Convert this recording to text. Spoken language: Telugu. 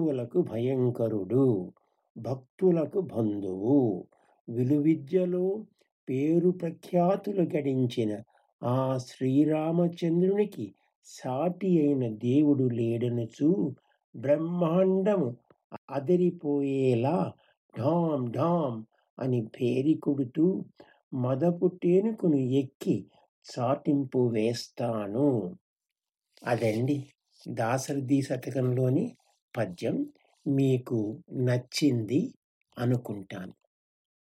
శత్రువులకు భయంకరుడు భక్తులకు బంధువు విలువిద్యలో పేరు ప్రఖ్యాతులు గడించిన ఆ శ్రీరామచంద్రునికి సాటి అయిన దేవుడు లేడనుచు బ్రహ్మాండము అదిరిపోయేలా ఢాం ఢాం అని పేరి కొడుతూ మదపు టేనుకును ఎక్కి చాటింపు వేస్తాను అదండి దాసరథి శతకంలోని పద్యం మీకు నచ్చింది అనుకుంటాను